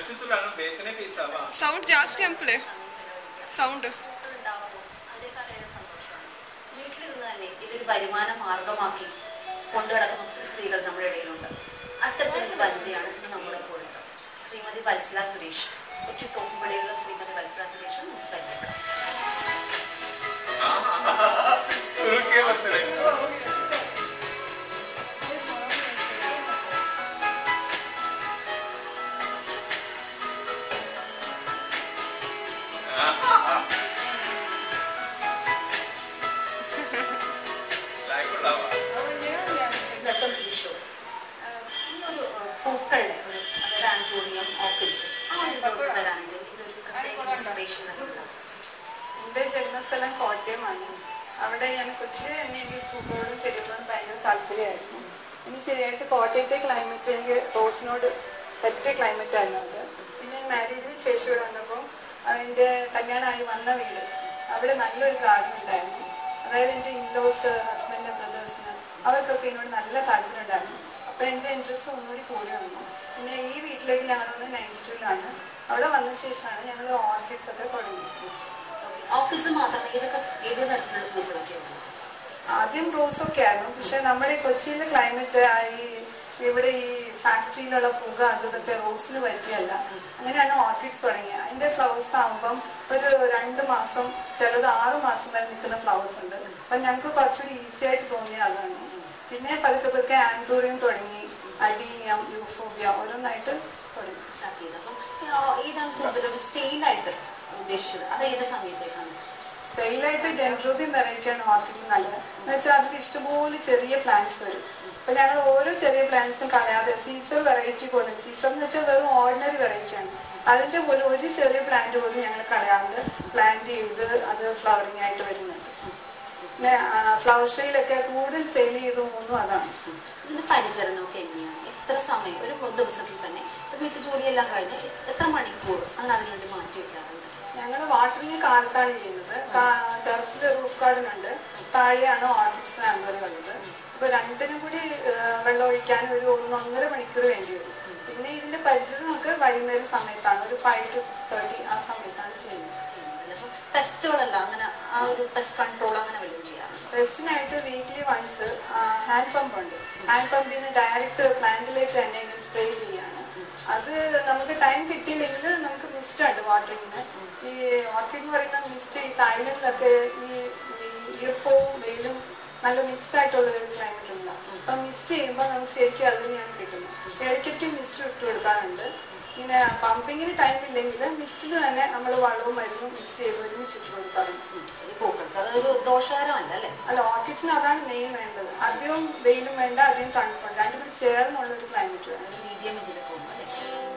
तू सुना ना बेतने फीस आवा സൗണ്ട് ജാസ്തി അമ്പിളേ സൗണ്ട് ഉണ്ടാവുമ്പോൾ അതിനേക്കാളേറെ സന്തോഷമാണ് വീട്ടിലിരുന്ന് തന്നെ ഇതൊരു വരുമാന മാർഗമാക്കി കൊണ്ടു നടക്കുന്ന ഒത്തിരി സ്ത്രീകൾ നമ്മുടെ ഇടയിലുണ്ട് അത്തരത്തിലൊരു വനിതയാണ് ഇന്ന് നമ്മുടെ കൂടെ ഉള്ളത്. ശ്രീമതി വത്സല സുരേഷ് കൊച്ചി തോക്കുംപടിയിലുള്ള ശ്രീമതി വത്സല സുരേഷ് നമുക്ക് പരിചയപ്പെടാം रुके बस रे ലൈക്കുള്ളവാ ഇന്നത്തെ വിഷു ഈ ഒരു പൂക്കളുടെ ഒരു അതായത് ആൻറ്റോറിയം ഓർക്കിഡ്സ് ആ ഒരു ഇതിലോട്ട് വരാനുണ്ട് ഇതൊരു പ്രത്യേക ഇൻസ്പിറേഷൻ നൽകുന്നത് എൻ്റെ ജന്മസ്ഥലം കോട്ടയമാണ് അവിടെ ഞാൻ കൊച്ചിലെ തന്നെ എനിക്ക് പൂക്കളോടും ചെടികളോടും ഭയങ്കര താല്പര്യമായിരുന്നു എനിക്ക് ശരിയായിട്ട് കോട്ടയത്തെ ക്ലൈമറ്റ് എനിക്ക് റോസിനോട് പറ്റിയ ക്ലൈമറ്റ് ആയിരുന്നു അത് പിന്നെ മാരേജിന് ശേഷം ഇവിടെ വന്നപ്പോൾ എൻ്റെ കല്യാണമായി വന്ന വീട് അവിടെ നല്ലൊരു ഗാർഡൻ ഉണ്ടായിരുന്നു അതായത് എൻ്റെ ഇൻലോസ് ഹസ്ബൻഡ് ബ്രദേഴ്സിന് അവർക്കൊക്കെ ഇതിനോട് നല്ല താല്പര്യം ഉണ്ടായിരുന്നു അപ്പോൾ എൻ്റെ ഇൻട്രസ്റ്റ് ഒന്നുകൂടി കൂടി വന്നു പിന്നെ ഈ വീട്ടിലേക്ക് ഞങ്ങൾ വന്ന് നയൻറ്റി ടൂലാണ് അവിടെ വന്ന ശേഷമാണ് ഞങ്ങൾ ഓർക്കിഡ്സ് ഒക്കെ തുടങ്ങിയത് ഓർക്കിഡ്സ് മാത്രം ഏതൊക്കെ ഏത് തരത്തിലുള്ള പൂക്കളൊക്കെയാണ് ആദ്യം റോസ് ഒക്കെ ആയിരുന്നു പക്ഷെ നമ്മുടെ ഈ കൊച്ചിയിലെ ക്ലൈമറ്റ് ഈ ഇവിടെ ഈ ഫാക്ടറിയിലുള്ള പുക അതും ഇതൊക്കെ റോസിന് പറ്റിയല്ല അങ്ങനെയാണ് ഓർക്കിഡ്സ് തുടങ്ങിയത് അതിന്റെ ഫ്ലവേഴ്സ് ആകുമ്പം ഒരു രണ്ട് മാസം ചിലത് ആറ് മാസം വരെ നിൽക്കുന്ന ഫ്ലവേഴ്സ് ഉണ്ട് അപ്പൊ ഞങ്ങൾക്ക് കുറച്ചുകൂടി ഈസി ആയിട്ട് തോന്നിയ അതാണ് പിന്നെ പതുക്കെ പതുക്കെ ആന്തൂറിയം തുടങ്ങി അഡീനിയം യൂഫോബിയ ഓരോന്നായിട്ട് തുടങ്ങി സ്റ്റാർട്ട് ചെയ്തത് അപ്പം ആ, ഏതാണ് കൂടുതൽ ഒരു സെയിലായിട്ട് ഉദ്ദേശിച്ചത് അത് ഏത് സമയത്തേക്കാണ് സെയിലായിട്ട് ഡെൻഡ്രോബിയം വെറൈറ്റിയാണ് ഓർക്കിഡ് നല്ലത് എന്ന് വെച്ചാൽ അതിൽ ഇഷ്ടംപോലെ ചെറിയ പ്ലാന്റ്സ് വരും അപ്പൊ ഞങ്ങൾ ഓരോ ചെറിയ പ്ലാന്റ്സും കളയാതെ സീസർ വെറൈറ്റി പോലും സീസർ എന്ന് വെച്ചാൽ വെറും ഓർഡിനറി വെറൈറ്റി ആണ് അതിന്റെ പോലും ഒരു ചെറിയ പ്ലാന്റ് പോലും ഞങ്ങൾ കളയാണ്ട് പ്ലാന്റ് ചെയ്ത് അത് ഫ്ലവറിംഗ് ആയിട്ട് വരുന്നുണ്ട് പിന്നെ ഫ്ലവർ ഷോയിലൊക്കെ കൂടുതൽ സെയിൽ ചെയ്ത് പോകുന്നു അതാണ് ഇതിന്റെ പരിചരണമൊക്കെ എങ്ങനെയാണ് എത്ര സമയം ഒരു ദിവസത്തിൽ തന്നെ ഇപ്പൊ വീട്ടു ജോലിയെല്ലാം കഴിഞ്ഞ് എത്ര മണിക്കൂർ അങ്ങ് അതിനുവേണ്ടി മാറ്റി വെക്കാറുണ്ട് ഞങ്ങൾ വാട്ടറിങ് കാലത്താണ് ചെയ്യുന്നത് ടെറസിൽ റൂഫ് ഗാർഡൻ ഉണ്ട് താഴെയാണ് ഓർക്കിഡ്സ് ആന്തോറി ഉള്ളത് അപ്പൊ രണ്ടിനും കൂടി ആ, വെള്ളം ഒഴിക്കാൻ ഒരു ഒന്ന് ഒന്നര മണിക്കൂർ വേണ്ടി വരും പിന്നെ ഇതിന്റെ പരിചരണമൊക്കെ വൈകുന്നേരം സമയത്താണ് ഒരു ഫൈവ് ടു സിക്സ് തേർട്ടി ആ സമയത്താണ് ചെയ്യുന്നത് ടെസ്റ്റുകളല്ല അങ്ങനെ ആ ഒരു ടെസ്റ്റ് കൺട്രോൾ അങ്ങനെ വല്ലതും ചെയ്യാറുണ്ട് റെസ്റ്റിനായിട്ട് വീക്ക്ലി വൺസ് ഹാൻഡ് പമ്പ് ഉണ്ട് ഹാൻഡ് പമ്പിൽ നിന്ന് ഡയറക്റ്റ് പ്ലാന്റിലേക്ക് തന്നെ സ്പ്രേ ചെയ്യാണ് അത് നമുക്ക് ടൈം കിട്ടിയില്ലെങ്കിൽ നമുക്ക് മിസ്റ്റ് ഉണ്ട് വാട്ടറിങ്ങിന് ഈ ഓർക്കിഡ് എന്ന് പറയുന്ന മിസ്റ്റ് ഈ തായ്ലൻഡിലൊക്കെ ഈ ഈ ഈർപ്പവും വെയിലും നല്ല മിക്സ് ആയിട്ടുള്ള ഒരു ക്ലൈമറ്റ് ഉണ്ട് അപ്പൊ മിസ്റ്റ് ചെയ്യുമ്പോൾ നമുക്ക് ശരിക്കും അത് തന്നെയാണ് കിട്ടുന്നത് ഇടയ്ക്കിടയ്ക്ക് മിസ്റ്റ് ഇട്ട് കൊടുക്കാറുണ്ട് ഇങ്ങനെ പമ്പിങ്ങിന് ടൈം ഇല്ലെങ്കിൽ മിസ്റ്റിൽ തന്നെ നമ്മൾ വളവും മരുന്നും മിക്സ് ചെയ്ത് ഒരുമിച്ച് ഇട്ട് കൊടുക്കാറുണ്ട് ഈ പൂക്കൾക്ക് അതൊരു ദോഷകരമല്ല അല്ലേ അല്ല ഓർക്കിഡ്സിന് അതാണ് മെയിൻ വേണ്ടത് അധികവും വെയിലും വേണ്ട അധികം തണുപ്പുണ്ട് രണ്ടും കൂടി ചേർന്നുള്ള ഒരു ക്ലൈമറ്റ് വേണം മീഡിയം ഇതിൽ പോകും അല്ലേ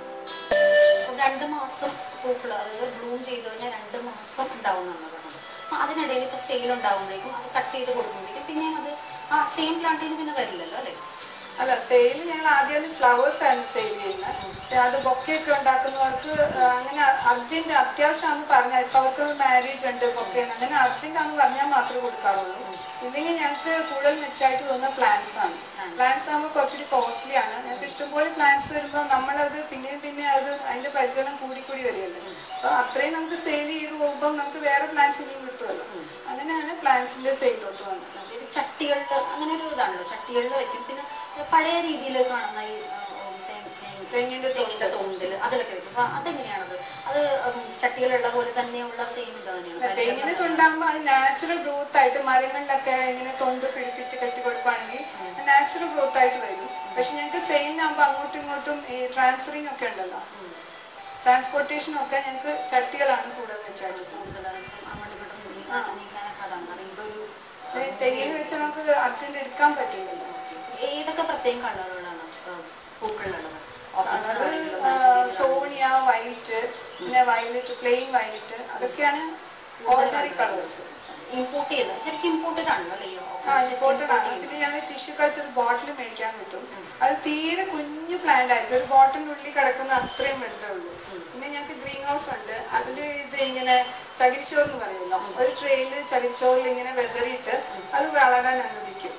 അപ്പം രണ്ട് മാസം പൂക്കൾ അതായത് ബ്ലൂം ചെയ്ത് കഴിഞ്ഞാൽ രണ്ട് മാസം ഉണ്ടാവുന്നതാണ് പറഞ്ഞത് അപ്പം അതിനിടയിൽ ഇപ്പൊ സെയിൽ ഉണ്ടാവുമ്പോഴേക്കും അത് കട്ട് ചെയ്ത് കൊടുക്കുമ്പോഴേക്കും പിന്നെയും അത് ആ സെയിം പ്ലാന്റിന് പിന്നെ വരില്ലല്ലോ അല്ലേ അല്ല സെയിൽ ഞങ്ങൾ ആദ്യം ഫ്ലവേഴ്സ് ആയിരുന്നു സെയിൽ ചെയ്യുന്നത് പക്ഷെ അത് ബൊക്കെയൊക്കെ ഉണ്ടാക്കുന്നവർക്ക് ആ, അങ്ങനെ അർജന്റ് അത്യാവശ്യമാണെന്ന് പറഞ്ഞാൽ ഇപ്പൊ അവർക്ക് മാരേജ് ഉണ്ട് ബൊക്കെ അങ്ങനെ അർജന്റ് ആണെന്ന് പറഞ്ഞാൽ മാത്രമേ കൊടുക്കാറുള്ളൂ ഇല്ലെങ്കിൽ ഞങ്ങൾക്ക് കൂടുതൽ മെച്ചമായിട്ട് തോന്നുന്ന പ്ലാൻസ് ആണ് പ്ലാൻസ് ആകുമ്പോൾ കുറച്ചുകൂടി കോസ്റ്റ്ലി ആണ് ഞങ്ങൾക്ക് ഇഷ്ടംപോലെ പ്ലാൻസ് വരുമ്പോൾ നമ്മളത് പിന്നെയും പിന്നെ അത് അതിന്റെ പരിചരണം കൂടി കൂടി വരികയല്ലേ അപ്പൊ അത്രയും നമുക്ക് സെയിൽ ചെയ്ത് പോകുമ്പോൾ നമുക്ക് വേറെ പ്ലാൻസ് ഇനിയും കിട്ടുമല്ലോ അങ്ങനെയാണ് പ്ലാൻസിന്റെ സെയിലോട്ട് വന്നത് ഇത് ചട്ടികളിൽ അങ്ങനെ ഒരു ഇതാണല്ലോ ചട്ടികളിൽ വെക്കും പിന്നെ പഴയ രീതിയിൽ കാണുന്ന ഈ ആ, ഉം, തേ- തേ- തെങ്ങിന്റെ തെങ്ങിന്റെ തോണ്ടിൽ അതിലൊക്കെ വെക്കും അപ്പൊ അതെങ്ങനെയാണത് അത് ഉം, ചട്ടികളിലുള്ള പോലെ തന്നെയുള്ള സെയിം ഇത് തന്നെയാണ് തെങ്ങിന് തൊണ്ടാകുമ്പോൾ അത് നാച്ചുറൽ ഗ്രോത്ത് ആയിട്ട് മരങ്ങളിലൊക്കെ ഇങ്ങനെ തൊണ്ട് പിടിപ്പിച്ച് കെട്ടി കൊടുക്കുകയാണെങ്കിൽ നാച്ചുറൽ ഗ്രോത്ത് ആയിട്ട് വരും പക്ഷെ ഞങ്ങൾക്ക് സെയിലിനാകുമ്പോൾ അങ്ങോട്ടും ഇങ്ങോട്ടും ഈ ട്രാൻസ്ഫറിങ് ഒക്കെ ഉണ്ടല്ലോ ട്രാൻസ്പോർട്ടേഷനും ഒക്കെ ഞങ്ങൾക്ക് ചട്ടികളാണ് കൂടുതൽ വെച്ചായിട്ട് കൂടുതൽ അങ്ങോട്ട് ഇങ്ങോട്ടും നീങ്ങാൻ നീങ്ങാനൊക്കെ അതാണ് കാരണം ഇതൊരു തെങ്ങിന് വെച്ച് നമുക്ക് അർജന്റ് എടുക്കാൻ പറ്റില്ലല്ലോ ഏതൊക്കെ പ്രത്യേകം കളറുകളാണ് പൂക്കളിലുള്ളത് അത് സോണിയ വൈറ്റ് പിന്നെ വയലറ്റ് പ്ലെയിൻ വയലറ്റ് അതൊക്കെയാണ് ഓർഡിനറി കളേഴ്സ് ഇമ്പോർട്ട് ചെയ്ത് ശരിക്കും ഇമ്പോർട്ടഡ് ആണല്ലോ അല്ലേ ഈ ആ orchids? ഇമ്പോർട്ടഡ് ആണ് പിന്നെ ഞങ്ങൾ ടിഷ്യൂ കൾച്ചർ ബോട്ടിൽ മേടിക്കാൻ കിട്ടും അത് തീരെ കുഞ്ഞു പ്ലാന്റ് ആയിരിക്കും ഒരു ബോട്ടിനുള്ളിൽ കിടക്കുന്ന അത്രയും വലുതേ ഉള്ളൂ പിന്നെ ഞങ്ങൾക്ക് ഗ്രീൻ ഹൗസ് ഉണ്ട് അതിൽ ഇത് ഇങ്ങനെ ചകിരിച്ചോറ് എന്ന് പറയുമല്ലോ ഒരു ട്രെയിൽ ചകിരിച്ചോറിൽ ഇങ്ങനെ വെതറിയിട്ട് അത് വളരാൻ അനുവദിക്കും പിന്നെ ഈ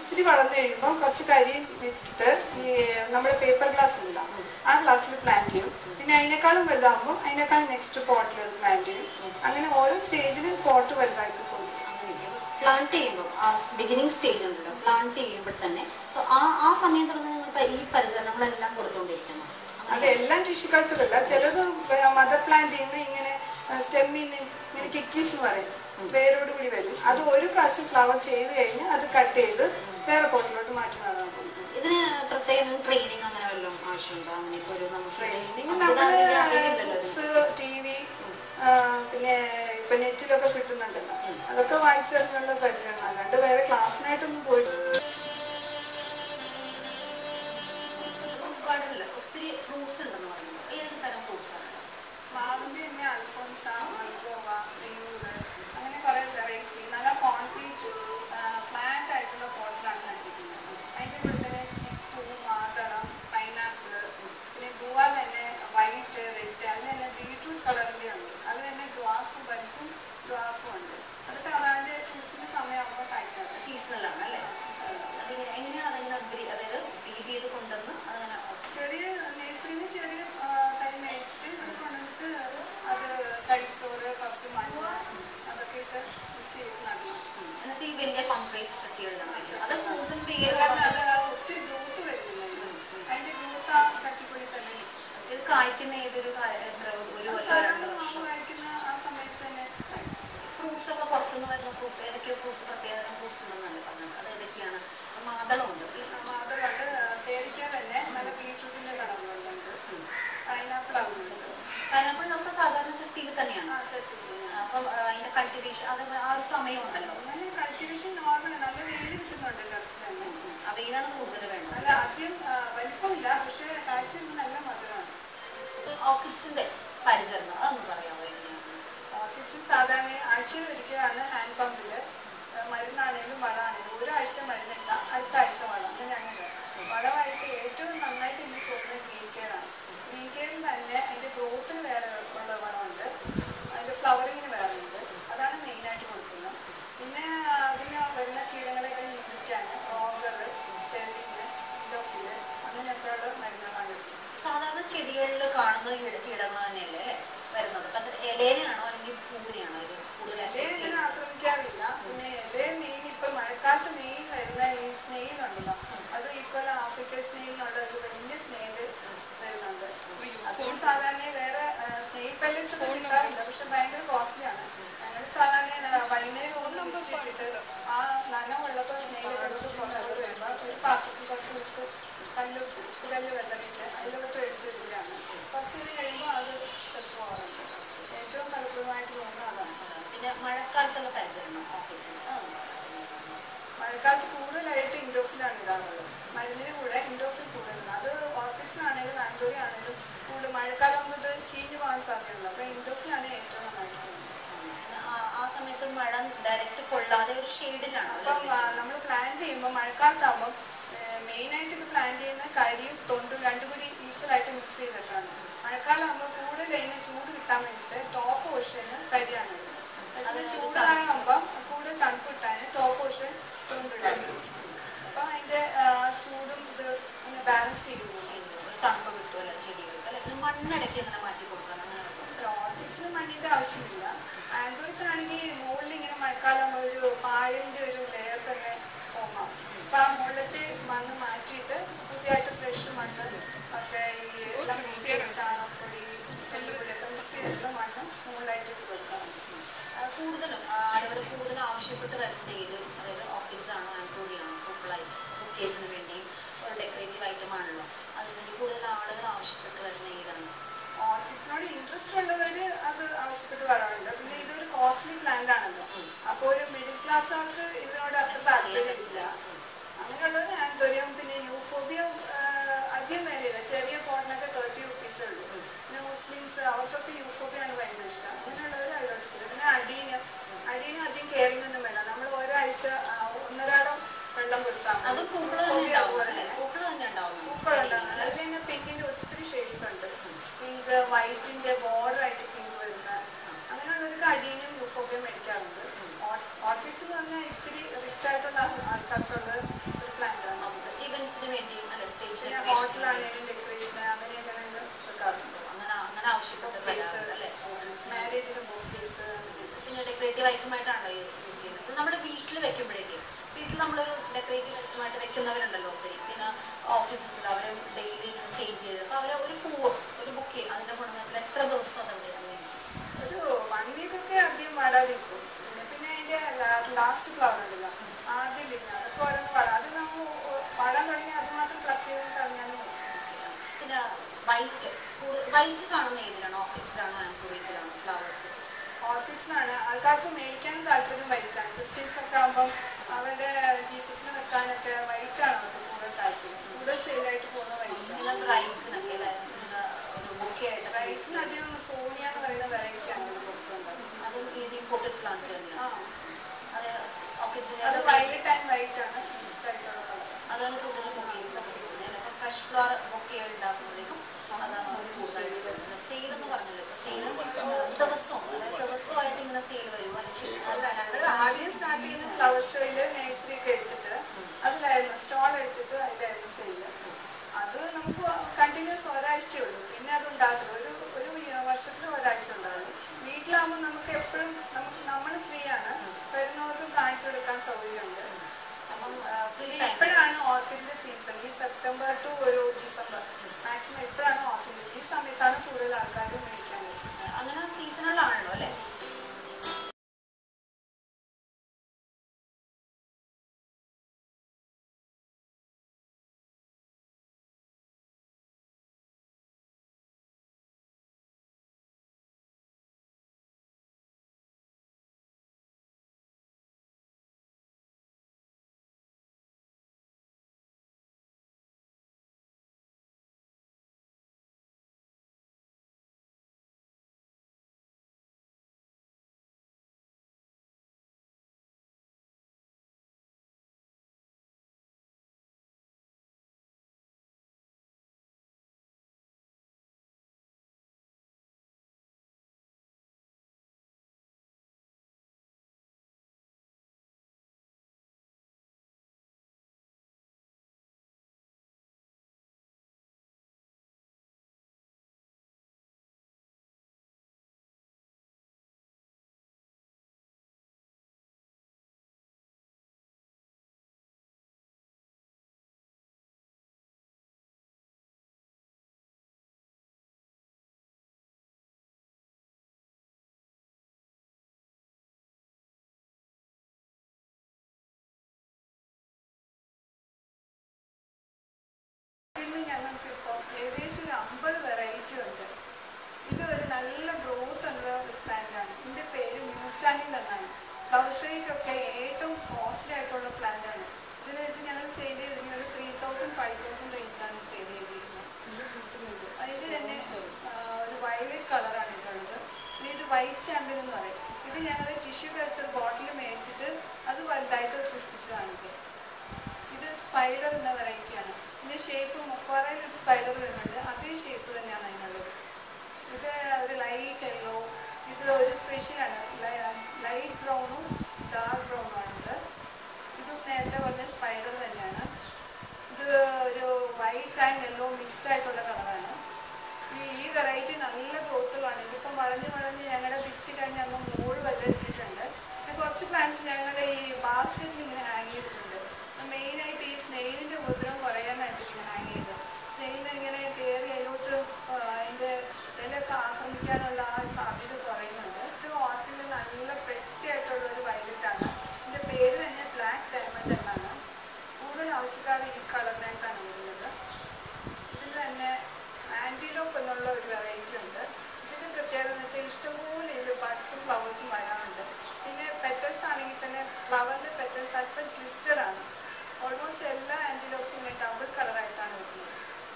ഇച്ചിരി വളർന്നു കഴിയുമ്പോൾ കുറച്ച് കരി ഇട്ടിട്ട് ഈ നമ്മുടെ പേപ്പർ ഗ്ലാസ് ഉണ്ടല്ലോ ആ ഗ്ലാസ്സിൽ പ്ലാന്റ് ചെയ്യും പിന്നെ അതിനേക്കാളും വലുതാകുമ്പോൾ അതിനേക്കാളും നെക്സ്റ്റ് പോട്ടിൽ അത് പ്ലാന്റ് ചെയ്യും അങ്ങനെ ഓരോ സ്റ്റേജിൽ പോട്ട് വലുതാക്കി കൊടുക്കും പ്ലാന്റ് ചെയ്യുമ്പോൾ ആ ബിഗിനിങ് സ്റ്റേജ് ഉണ്ടല്ലോ പ്ലാന്റ് ചെയ്യുമ്പോൾ തന്നെ അപ്പൊ ആ ആ സമയം തുടങ്ങി നിങ്ങൾ പ- ഈ പരിചരണങ്ങളെല്ലാം കൊടുത്തുകൊണ്ടിരിക്കണം അതെല്ലാം ടിഷ്യൂ കൾച്ചർ അല്ല ചിലത് മദർ പ്ലാന്റ് ചെയ്യുന്ന ഇങ്ങനെ സ്റ്റെമ്മിന് ഇങ്ങനെ കിക്കീസ് എന്ന് പറയും വേരോട് കൂടി വരും അത് ഒരു പ്രാവശ്യം ഫ്ലവർ ചെയ്ത് കഴിഞ്ഞ് അത് കട്ട് ചെയ്ത് വേറെ പോട്ടിലോട്ട് മാറ്റുന്നതാണ് ഇതിന് പ്രത്യേകം ട്രെയിനിങ് അങ്ങനെ വല്ലതും ആവശ്യമുണ്ടോ അങ്ങനെ ഇപ്പൊ ഒരു നമുക്ക് ട്രെയിനിങ് അതിന് നമ്മള് അതിന് അറിയില്ലല്ലോ ഇതിന്. ബുക്സ് ടി വി പിന്നെ ഇപ്പൊ നെറ്റിലൊക്കെ കിട്ടുന്നുണ്ടല്ലോ അതൊക്കെ വായിച്ചറിഞ്ഞുള്ള പരിചയമാണ് അല്ലാണ്ട് വേറെ ക്ലാസ്സിനായിട്ടൊന്നും പോയിട്ടില്ല റൂഫ് ഗാർഡനിൽ ഒത്തിരി ഫ്രൂട്ട്സ് ഉണ്ടെന്ന് പറഞ്ഞു ഏതൊക്കെ തരം ഫ്രൂട്ട്സ് ആണ് മാവിന്റെ തന്നെ അൽഫോൺസ മൽഗോവ പ്രിയൂർ അങ്ങനെ കുറെ വെറൈറ്റി നല്ല കോൺക്രീറ്റ് ഫ്ലാറ്റ് ആയിട്ടുള്ള പോട്ടിലാണ് നട്ടിരിക്കുന്നത് അതിന്റെ കൂടെ തന്നെ ചിക്കു മാതളം പൈനാപ്പിൾ പിന്നെ ഗുവ തന്നെ വൈറ്റ് റെഡ് അതിന് തന്നെ ബീട്രൂട്ട് കളറിന്റെ ഉണ്ട് അത് തന്നെ ദ്വാഫും വലുതും ദ്വാഫും ഉണ്ട് അതൊക്കെ അതാന്റെ ഫ്രൂട്ട്സിന്റെ സമയമാകുമ്പോൾ കഴിക്കാറ് സീസണലാണ് അല്ലേ അതിങ്ങനെ എങ്ങനെയാണ് അതങ്ങനെ ബ്രീ- അതായത് ബീഡ് ചെയ്ത് കൊണ്ടുവന്ന് അതങ്ങനെ ചെറിയ നഴ്സറിയിൽ നിന്ന് ചെറിയ ആ, തൈ മേടിച്ചിട്ട് അത് കൊണ്ടുവന്നിട്ട് അത് ചകിരിച്ചോറ് കുറച്ച് മണ്ണ് അതൊക്കെ ഇട്ട് മിക്സ് ചെയ്ത് നടണം എന്നിട്ട് ഈ വലിയ കോൺക്രീറ്റ് ചട്ടികളിലാണ് വെച്ചത്. അത് കൂടുതൽ കാരണം പേര് അത് ഒത്തിരി ഗ്രൂത്ത് വരുന്നില്ല അതിന്റെ ഗ്രൂത്ത് ആ ചട്ടിക്കുള്ളിൽ തന്നെ നിൽക്കും. ഇത് കായ്ക്കുന്ന ഏതൊരു കാ- എത്ര ഒരു അത് കൊല്ലം സാധാരണ രണ്ട് മാവ് വർഷം കായ്ക്കുന്ന ആ സമയത്ത് തന്നെ കായ്ക്കും. ഫ്രൂട്ട്സ് ഒക്കെ പുറത്തുനിന്ന് വരുന്ന ഫ്രൂട്ട്സ് ഏതൊക്കെയോ ഫ്രൂട്ട്സ് പ്രത്യേകതരം ഫ്രൂട്ട്സ് ഉണ്ടെന്നല്ലേ പറഞ്ഞത് അത് ഏതൊക്കെയാണ് മാതളമുണ്ട് അല്ലേ? ആ മാതളമുണ്ട് പേടിക്കാൻ തന്നെ നല്ല ബീട്രൂട്ടിന്റെ കളറുകളുണ്ട് പൈനാപ്പിൾ ആവുന്നുണ്ട് പൈനാപ്പിൾ നമുക്ക് സാധാരണ ചട്ടിയിൽ തന്നെയാണ് ആ ചട്ടിക്കുള്ളിൽ അപ്പം ആ, അതിന്റെ കൾട്ടിവേഷൻ അത് ആ ഒരു സമയമുണ്ടല്ലോ അങ്ങനെ കൾട്ടിവേഷൻ നോർമൽ നല്ല വെയിൽ കിട്ടുന്നുണ്ട് ടെറസിൽ തന്നെ അവയിലാണ് കൂടുതൽ വേണ്ടത് അല്ല ആദ്യം ആ, വലിപ്പമില്ല പക്ഷെ കാഴ്ച നല്ല മധുരമാണ് ഓർക്കിഡ്സിന്റെ പരിചരണം അതൊന്ന് പറയാമോ എങ്ങനെയാണ് ഓർക്കിഡ്സ് സാധാരണ ആഴ്ചയിൽ ഒരിക്കലാണ് ഹാൻഡ് പമ്പിൽ മരുന്നാണേലും വളമാണേലും ഒരാഴ്ച മരുന്നിട്ട അടുത്ത ആഴ്ച വളം അങ്ങനെയാണ് ഇത്. വളമായിട്ട് ഏറ്റവും നന്നായിട്ട് എനിക്ക് കൊടുക്കുന്നത് ഗ്രീൻ കെയർ ആണ് ഗ്രീൻ കെയറിൽ തന്നെ അതിന്റെ ഗ്രോത്തിന് വേറെ ഉള്ള വളമുണ്ട് അതിന്റെ ഫ്ലവറിങ്ങിന് വേറെ ഉണ്ട് അതാണ് മെയിനായിട്ട് കൊടുക്കുന്നത് പിന്നെ അതിന് വരുന്ന കീടങ്ങളെയൊക്കെ നിയന്ത്രിക്കാൻ റോഗർ സെല്ലിങ് ഇൻഡോഫില് അങ്ങനെയൊക്കെയുള്ള മരുന്നുകളാണ് എടുക്കുന്നത് സാധാരണ ചെടികളിൽ കാണുന്ന കീട- കീടങ്ങൾ തന്നെയല്ലേ അല്ലേ വരുന്നത് അപ്പൊ അത് ഇലേനെയാണോ അല്ലെങ്കിൽ പൂവിനെയാണോ ഇത് കൂടുതൽ ഇലയെ affect ഇങ്ങനെ ചെയ്യുന്നത്? ആക്രമിക്കാറില്ല പിന്നെ ഇലയെ മെയിൻ ഇപ്പൊ മഴക്കാലത്ത് മെയിൻ വരുന്ന ഈ സ്നെയിൽ ഉണ്ടല്ലോ അത് ഈക്വൽ ആഫ്രിക്കൻ സ്നെയിലിനുള്ള ഒരു വലിയ സ്നെയില് വരുന്നുണ്ട് അത് സാധാരണ വേറെ സ്നെയിൽ പെല്ലറ്റ്സ് ഒക്കെ കിട്ടാറില്ല പക്ഷെ ഭയങ്കര കോസ്റ്റ്ലി ആണ് ഞങ്ങൾ സാധാരണ വൈകുന്നേരം ഒന്ന് ഇട്ടിട്ട് ആ നനവുള്ളപ്പോൾ സ്നെയിലൊക്കെ എടുത്ത് പുറത്തോട്ട് വരുമ്പോൾ ഒരു പാത്രത്തിൽ കുറച്ച് ഉപ്പ് കല്ല് ഉപ്പ് കല്ല് വെള്ളമില്ല അതിലോട്ട് എടുത്ത് ഇടുകയാണ് കുറച്ച് നേരം കഴിയുമ്പോൾ അത് ചെറുപ്പം പോകാറുണ്ട് ഏറ്റവും ഫലപ്രദമായിട്ട് തോന്നുന്നത് അതാണ് പിന്നെ മഴക്കാലത്തുള്ള പരിചരണം ഓർക്കിഡ്സിന് അതൊന്ന് പറയാമോ? മഴക്കാലത്ത് കൂടുതലായിട്ട് ഇൻഡോഫിലാണ് ഇടാറുള്ളത് മരുന്നിന് കൂടെ ഇൻഡോഫിൽ കൂടുതലാണ് അത് ഓർക്കിഡ്സിനാണെങ്കിലും ആന്തോറി ആണെങ്കിലും കൂടുതൽ മഴക്കാലം ആകുമ്പോൾ ഇത് ചീഞ്ഞു പോകാൻ സാധ്യതയുള്ളൂ അപ്പോൾ ഇൻഡോഫിലാണ് ഏറ്റവും നന്നായിട്ട് തോന്നുന്നത് പിന്നെ ആ- ആ സമയത്ത് മഴ ഡയറക്റ്റ് കൊള്ളാതെ ഒരു ഷെയ്ഡിലാണ് അപ്പം നമ്മൾ പ്ലാൻ ചെയ്യുമ്പോൾ മഴക്കാലത്താകുമ്പോൾ മെയിനായിട്ട് ഇത് പ്ലാൻ ചെയ്യുന്ന കരിയും തൊണ്ടും രണ്ടും കൂടി ഈക്വൽ ആയിട്ട് മിക്സ് ചെയ്തിട്ടാണ് മഴക്കാലം ആകുമ്പോൾ കൂടുതൽ അതിന് ചൂട് കിട്ടാൻ വേണ്ടിയിട്ട് ടോപ്പ് പോർഷന് കരിയാണ് ഇടുന്നത് അതിന് ചൂട് കാലമാകുമ്പോൾ കൂടുതൽ തണുപ്പ് കിട്ടാൻ ടോപ്പ് പോർഷൻ തൊണ്ടിടാൻ അപ്പം അതിൻ്റെ ചൂടും ഇത് ഒന്ന് ബാലൻസ് ചെയ്ത് പോകും ഒരു തണുപ്പ് കിട്ടുമല്ലോ ചെടികൾക്ക് അല്ലെ പിന്നെ മണ്ണിടയ്ക്ക് അങ്ങനെ മാറ്റി കൊടുക്കണം അങ്ങനെ ഉണ്ടോ? ഓർക്കിഡ്സിന് മണ്ണിന്റെ ആവശ്യമില്ല ആന്തോറിക്കാണെങ്കിൽ മുകളിൽ ഇങ്ങനെ മഴക്കാലം ഒരു പായലിന്റെ ഒരു ലെയർ തന്നെ ഫോം ആവും അപ്പൊ ആ മുകളിലത്തെ മണ്ണ് മാറ്റിയിട്ട് പുതിയതായിട്ട് ഫ്രഷ് മണ്ണ് ഒക്കെ ഈ എല്ലാം മിക്സ് ചെയ്ത് ചാണകപ്പൊടി എല്ലുപൊടിയൊക്കെ മിക്സ് ചെയ്തിട്ടുള്ള മണ്ണ് മുകളിലായിട്ട് ഇട്ട് കൊടുക്കാം ആ, കൂടുതലും ആളുകൾ കൂടുതൽ ആവശ്യപ്പെട്ട് വരുന്ന ഏത് അതായത് ഓർക്കിഡ്സ് ആണോ ആൻഡ്രോയിഡാണോ പൂക്കളായിട്ട് ബുക്കേസിന് വേണ്ടി ഒരു ഡെക്കറേറ്റീവ് ഐറ്റം ആണല്ലോ അതിന് കൂടുതൽ ആളുകൾ ആവശ്യപ്പെട്ട് വരുന്ന ഏതാണ് ഓർക്കിഡ്സിനോട് ഇൻട്രസ്റ്റ് ഉള്ളവര് അത് ആവശ്യപ്പെട്ട് വരാറുണ്ട് പിന്നെ ഇതൊരു കോസ്റ്റ്ലി പ്ലാന്റ് ആണല്ലോ അപ്പോൾ ഒരു മിഡിൽ ക്ലാസ് ആൾക്ക് ഇതിനോട് അത്ര താല്പര്യമില്ല അങ്ങനെയുള്ളവർ ആന്തോറിയം പിന്നെ യൂഫോബിയം അധികം വിലയില്ല ചെറിയ പോട്ടിനൊക്കെ തേർട്ടി റുപ്പീസേ ഉള്ളൂ പിന്നെ മുസ്ലിംസ് അവർക്കൊക്കെ യൂഫോബിയാണ് ഭയങ്കര ഇഷ്ടം അങ്ങനെയുള്ളവർ അതിലോട്ട് പോകും പിന്നെ അടീന് അടീന് അധികം കെയറിംഗ് ഒന്നും വേണ്ട നമ്മൾ ഒരാഴ്ച ആ, ഒന്നരാടം വെള്ളം കൊടുത്താൽ അത് മതി. പൂക്കൾ തന്നെ Euphorbia ഉണ്ടാവും അതുപോലെ അല്ലേ തന്നെ. പൂക്കൾ തന്നെ ഉണ്ടാവും പൂക്കളുണ്ടാകുന്നത് അതിൽ തന്നെ പിങ്കിന്റെ ഒത്തിരി ഷെയ്ഡ്സ് ഉണ്ട് പിങ്ക് വൈറ്റിന്റെ ബോർഡർ ആയിട്ട് പിങ്ക് വരുന്ന അങ്ങനെയുള്ളവർക്ക് അടീനും യൂഫോബിയം മേടിക്കാറുണ്ട് ഓർക്കിഡ്സ് എന്ന് പറഞ്ഞാൽ ഇച്ചിരി റിച്ച് ആയിട്ടുള്ള ആൾക്കാർക്കുള്ള പിന്നെ ഹോട്ടലാണെങ്കിലും ഡെക്കറേഷൻ അങ്ങനെയൊക്കെ ഞങ്ങൾ വെക്കാറുണ്ട് അങ്ങനെ അങ്ങനെ ആവശ്യപ്പെട്ട് വരാറുണ്ട് അല്ലേ മാരേജിന് ബുക്കേസ് പിന്നെ ഡെക്കറേറ്റീവ് ഐറ്റമായിട്ടാണല്ലോ യൂസ് യൂസ് ചെയ്യുന്നത് ഇത് നമ്മുടെ വീട്ടിൽ വെക്കുമ്പോഴേക്കും വീട്ടിൽ നമ്മളൊരു ഡെക്കറേറ്റീവ് ഐറ്റമായിട്ട് വെക്കുന്നവരുണ്ടല്ലോ ഒത്തിരി പിന്നെ ഓഫീസസിൽ അവർ ഡെയിലി ചേഞ്ച് ചെയ്ത് അപ്പോൾ അവർ ഒരു പൂവ് ഒരു ബുക്ക് അതിൻ്റെ ഗുണം വെച്ചാൽ എത്ര ദിവസം അതവിടെ അങ്ങനെ ഒരു വൺ വീക്ക് ഒക്കെ അധികം വാടാതിരിക്കും പിന്നെ പിന്നെ അതിന്റെ ലാസ്റ്റ് ഫ്ലവർ ഉണ്ടല്ലോ ആദ്യം ഇടുന്ന അതൊക്കെ ഓരോന്ന് വാടാം അത് നമ്മൾ വാടാൻ തുടങ്ങി അത് മാത്രം പ്ലക്ക് ചെയ്ത് കളഞ്ഞാലും മതി. പിന്നെ വൈറ്റ് വൈറ്റ് കാണുന്ന ഏതിലാണ് ഓഫീസിലാണോ ആംഫോറിയത്തിലാണോ ഫ്ലവേഴ്സ് ഓർക്കിഡ്സിനാണ് ആൾക്കാർക്ക് മേടിക്കാനും താല്പര്യം വൈറ്റാണ് ക്രിസ്ത്യൻസ് ഒക്കെ ആകുമ്പം അവരുടെ ജീസസിന് വെക്കാനൊക്കെ വൈറ്റാണ് അവർക്ക് കൂടുതൽ താല്പര്യം കൂടുതൽ സെയിലായിട്ട് പോകുന്ന വൈറ്റാണ് റൈറ്റ്സിനൊക്കെ അല്ലേ ഇങ്ങനെ ഒരു ബുക്കെ ആയിട്ട് റൈസിന് അധികം സോണിയ എന്ന് പറയുന്ന വെറൈറ്റി ആണ് ഇവിടെ കൊടുക്കുന്നത് അതും ഇത് ഇമ്പോർട്ടഡ് പ്ലാന്റ് ആ തന്നെയാണ് അത് ഓഫീസിലെ അത് വയലറ്റ് ആൻഡ് വൈറ്റ് ആണ് മിക്സ്ഡ് ആയിട്ടുള്ള കളർ അതാണ് കൂടുതൽ ബൊക്കേസിലൊക്കെ കിട്ടുന്നത് അപ്പോൾ ഫ്രഷ് ഫ്ലവർ ബൊക്കെ ഉണ്ടാക്കുമ്പോഴേക്കും അതാണ് കൂടുതലായിട്ട് വരുന്നത് സെയിൽ എന്ന് പറഞ്ഞല്ലോ ഇപ്പോൾ സെയിൽ ദിവസവും അതായത് ദിവസമായിട്ട് ഇങ്ങനെ സെയിൽ വരും അല്ലെങ്കിൽ അല്ല ഞങ്ങൾ ആദ്യം സ്റ്റാർട്ട് ചെയ്യുന്ന ഫ്ലവർ ഷോയിൽ നഴ്സറി ഒക്കെ എടുത്തിട്ട് അതിലായിരുന്നു സ്റ്റാൾ എടുത്തിട്ട് അതിലായിരുന്നു സെയിൽ അത് നമുക്ക് കണ്ടിന്യൂസ് ഒരാഴ്ചയേ ഉള്ളൂ പിന്നെ അത് ഉണ്ടാകില്ല ഒരു ഒരു വർഷത്തിൽ ഒരാഴ്ച ഉണ്ടാകും വീട്ടിലാകുമ്പോൾ നമുക്ക് എപ്പോഴും നമുക്ക് നമ്മൾ ഫ്രീ ആണ് വരുന്നവർക്ക് കാണിച്ചു കൊടുക്കാൻ സൗകര്യമുണ്ട് അപ്പം ഫ്രീ പിന്നെ ടൈം ഇപ്പോഴാണ് ഓർക്കിഡിന്റെ സീസൺ ഈ സെപ്റ്റംബർ ടു ഒരു ഡിസംബർ മാക്സിമം ഇപ്പോഴാണ് ഓർക്കിഡ് ഈ സമയത്താണ് കൂടുതൽ ആൾക്കാർ മേടിക്കാൻ വരുന്നത് അങ്ങനെ സീസണലാണല്ലോ അല്ലേ ഇന്ന് ഞങ്ങൾക്ക് ഇപ്പോൾ ഏകദേശം ഒരു അമ്പത് വെറൈറ്റി ഉണ്ട് ഇത് ഒരു നല്ല ഗ്രോത്ത് ഉള്ള ഒരു പ്ലാന്റ് ആണ് ഇതിന്റെ പേര് മ്യൂസാനിൻ എന്നാണ് ഫ്ലവർഷയ്ക്കൊക്കെ ഏറ്റവും കോസ്റ്റ്ലി ആയിട്ടുള്ള പ്ലാന്റ് ആണ് ഇതിന് ഇത് ഞങ്ങൾ സെയിൽ ചെയ്തിരുന്നത് ത്രീ തൗസൻഡ് ഫൈവ് തൗസൻഡ് റേഞ്ചിലാണ് സെയിൽ ചെയ്തിരുന്നത് അതിന്റെ തന്നെ ആ, ഒരു വയലറ്റ് കളറാണ് ഇതുള്ളത് പിന്നെ ഇത് വൈറ്റ് ചാമ്പ്യൻ എന്ന് പറയും ഇത് ഞങ്ങൾ ടിഷ്യൂ കൾച്ചർ ബോട്ടിൽ മേടിച്ചിട്ട് അത് വലുതായിട്ട് പുഷ്പിച്ചതാണ് ഇത് ഇത് സ്പൈഡർ എന്ന വെറൈറ്റിയാണ് ഇതിന്റെ ഷേപ്പ് മുപ്പാറയിൽ ഒരു സ്പൈഡർ വരുന്നുണ്ട് അതേ ഷേപ്പ് തന്നെയാണ് അതിനുള്ളത് ഇത് ഒരു ലൈറ്റ് യെല്ലോ ഇത് ഒരു സ്പെഷ്യലാണ് ലൈറ്റ് ബ്രൗണും ഡാർക്ക് ബ്രൗണും ആണുള്ളത് ഇതും നേരത്തെ പറഞ്ഞ സ്പൈഡർ തന്നെയാണ് ഇത് ഒരു വൈറ്റ് ആൻഡ് യെല്ലോ മിക്സ്ഡ് ആയിട്ടുള്ള കളറാണ് ഈ ഈ വെറൈറ്റി നല്ല ഗ്രോത്തുള്ളതാണ് ഇതിപ്പം വളഞ്ഞ് വളഞ്ഞ് ഞങ്ങളുടെ ഭിത്തി കഴിഞ്ഞ് അങ്ങ് മോള് വരെ എത്തിയിട്ടുണ്ട് പിന്നെ കുറച്ച് പ്ലാന്റ്സ് ഞങ്ങളുടെ ഈ ബാസ്ക്കറ്റിൽ ഇങ്ങനെ ഹാങ് ചെയ്തിട്ടുണ്ട് മെയിനായിട്ട് ഈ സ്നെയിലിൻ്റെ ഉപദ്രവം കുറയാനായിട്ട് ഇങ്ങനെ ഹാങ് ചെയ്ത് സ്നെയിൽ ഇങ്ങനെ കയറി അതിലോട്ട് ആ, അതിൻ്റെ ഇലയൊക്കെ ആക്രമിക്കാനുള്ള ആ സാധ്യത കുറയുന്നുണ്ട് ഇത് ഓർക്കിഡിൽ നല്ല പെട്ടിയായിട്ടുള്ള ഒരു വയലറ്റാണ് ഇതിൻ്റെ പേര് തന്നെ ബ്ലാക്ക് ഡയമണ്ട് എന്നാണ് കൂടുതൽ ആവശ്യക്കാർ ഈ കളറിനായിട്ടാണ് വരുന്നത് ഇതിൽ തന്നെ ആൻറ്റിലോപ്പ് എന്നുള്ള ഒരു വെറൈറ്റി ഉണ്ട് ഇതിൻ്റെ പ്രത്യേകത എന്ന് വെച്ചാൽ ഇഷ്ടംപോലെ ഇതിൽ ബഡ്സും ഫ്ലവേഴ്സും വരാറുണ്ട് പിന്നെ പെറ്റൽസ് ആണെങ്കിൽ തന്നെ ഫ്ലവറിൻ്റെ പെറ്റൽസ് അല്പം ട്വിസ്റ്റഡ് ആണ് ഓൾമോസ്റ്റ് എല്ലാ ആൻറ്റിലോപ്സും ഇങ്ങനെ ഡബിൾ കളറായിട്ടാണ് വരുന്നത്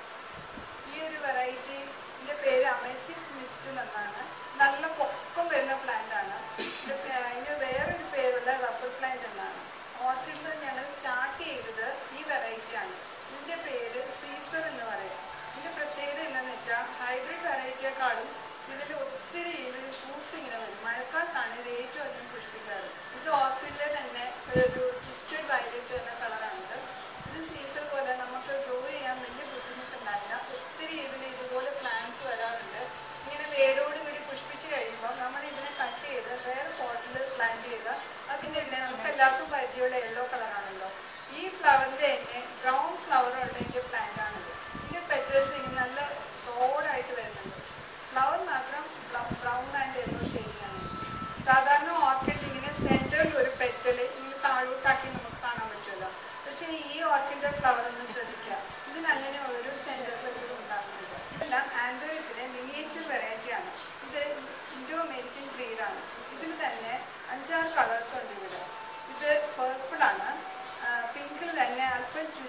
ഈ ഒരു വെറൈറ്റി ഇതിൻ്റെ പേര് അമെത്തിസ് മിസ്റ്റൻ എന്നാണ് നല്ല പൊക്കം വരുന്ന പ്ലാന്റ് ആണ് ഇത് പേ- അതിന് വേറൊരു പേരുള്ള റബ്ബർ പ്ലാന്റ് എന്നാണ് ഓർക്കിഡിൽ ഞങ്ങൾ സ്റ്റാർട്ട് ചെയ്തത് ഈ വെറൈറ്റിയാണ് ഇതിൻ്റെ പേര് സീസർ എന്ന് പറയും ഇതിൻ്റെ പ്രത്യേകത എന്താണെന്ന് വെച്ചാൽ ഹൈബ്രിഡ് വെറൈറ്റിയെക്കാളും ഇതിൽ ഒത്തിരി ഇതിൽ ഷൂസ് ഇങ്ങനെ വരും മഴക്കാലത്താണ് ഇത് ഏറ്റവും അധികം പുഷ്പിക്കാറ് ഇത് ഓർക്കിഡിലെ തന്നെ ഒരു ട്വിസ്റ്റഡ് വയലറ്റ് എന്ന കളറാണിത് ഇത് സീസർ പോലെ നമുക്ക് ഗ്രോ ചെയ്യാൻ വലിയ ബുദ്ധിമുട്ട്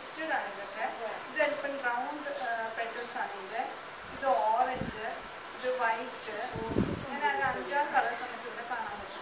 ട്വിസ്റ്റഡ് ആണ് ഇതൊക്കെ ഇത് അല്പം റൗണ്ട് പെറ്റൽസ് ആണ് ഇതിന്റെ ഇത് ഓറഞ്ച് ഇത് വൈറ്റ് അങ്ങനെ ഒരു അഞ്ചാറ് കളേഴ്സ് നമുക്ക് ഇവിടെ കാണാൻ പറ്റും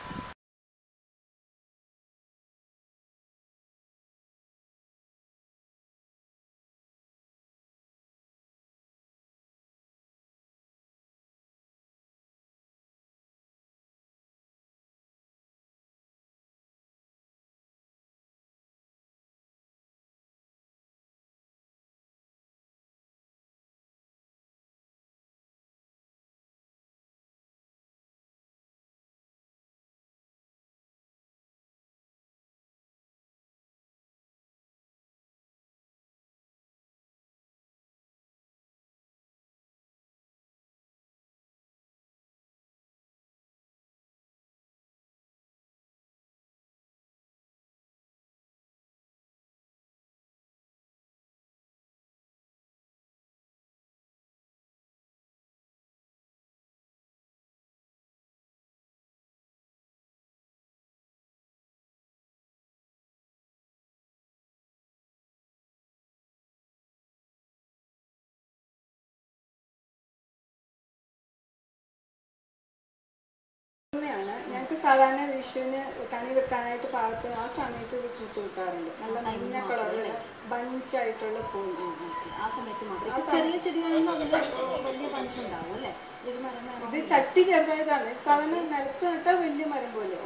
ാണ് ഞങ്ങൾക്ക് സാധാരണ വിഷുവിന് കണി വെക്കാനായിട്ട് പാകത്ത് ആ സമയത്ത് ഇത് പൂത്ത് കിട്ടാറുണ്ട് നല്ല മഞ്ഞ കളറുള്ള ബഞ്ചായിട്ടുള്ള പൂവ് ആ സമയത്ത് മാത്രം ഇപ്പൊ ചെറിയ ചെടികളിൽ അതിന്റെ വലിയ പഞ്ചുണ്ടാവും അല്ലേ ഇത് മരം ഇത് ചട്ടി ചെറുതായതാണ് സാധാരണ നിലത്ത് നട്ടാൽ വലിയ മരം പോലെ